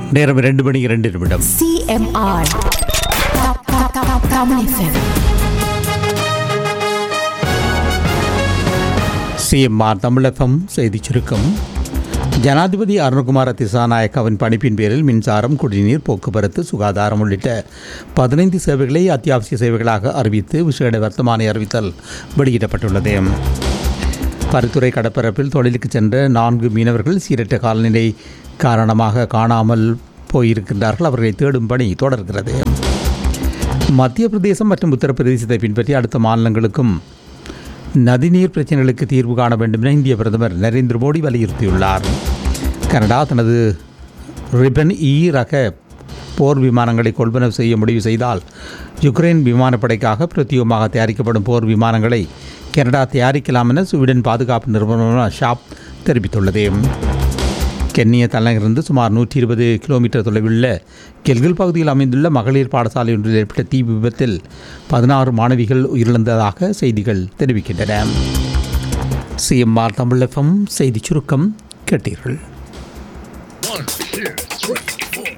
நேரம் இரண்டு மணி இரண்டு நிமிடம் CMR. Ka- ka- ka- Kamu FM. CMR Tamilagam செய்திச் சுருக்கம் ஜனாதிபதி அருண்குமார திசாநாயக்காவின் பணிப்பின் பேரில் மின்சாரம் குடிநீர் போக்குவரத்து சுகாதாரம் உள்ளிட்ட பதினைந்து சேவைகளை அத்தியாவசிய சேவைகளாக அறிவித்து விசேட வர்த்தமானி அறிவித்தல் வெளியிடப்பட்டுள்ளது பருத்துறை கடற்பரப்பில் தொழிலுக்கு சென்ற நான்கு மீனவர்கள் சீரற்ற காலநிலை காரணமாக காணாமல் போயிருக்கின்றார்கள் அவர்களை தேடும் பணி தொடர்கிறது மத்திய பிரதேசம் மற்றும் உத்தரப்பிரதேசத்தை பின்பற்றி அடுத்த மாநிலங்களுக்கும் நதிநீர் பிரச்சனைகளுக்கு தீர்வு காண வேண்டும் என இந்திய பிரதமர் நரேந்திர மோடி வலியுறுத்தியுள்ளார் கனடா தனது ரிபன் இ ரக போர் விமானங்களை கொள்வனவு செய்ய முடிவு செய்தால் யுக்ரைன் விமானப்படைக்காக பிரத்யேகமாக தயாரிக்கப்படும் போர் விமானங்களை கனடா தயாரிக்கலாம் என ஸ்வீடன் பாதுகாப்பு நிறுவனமான ஷாப் தெரிவித்துள்ளது கென்னிய தலைநகரிலிருந்து சுமார் நூற்றி இருபது கிலோமீட்டர் தொலைவில் உள்ள கெல்கில் பகுதியில் அமைந்துள்ள மகளிர் பாடசாலை ஒன்றில் ஏற்பட்ட தீ விபத்தில் பதினாறு மாணவிகள் உயிரிழந்ததாக செய்திகள் தெரிவிக்கின்றன சிஎம்ஆர் தமிழகம் செய்திச் சுருக்கம் கேட்டீர்கள் One, two, three.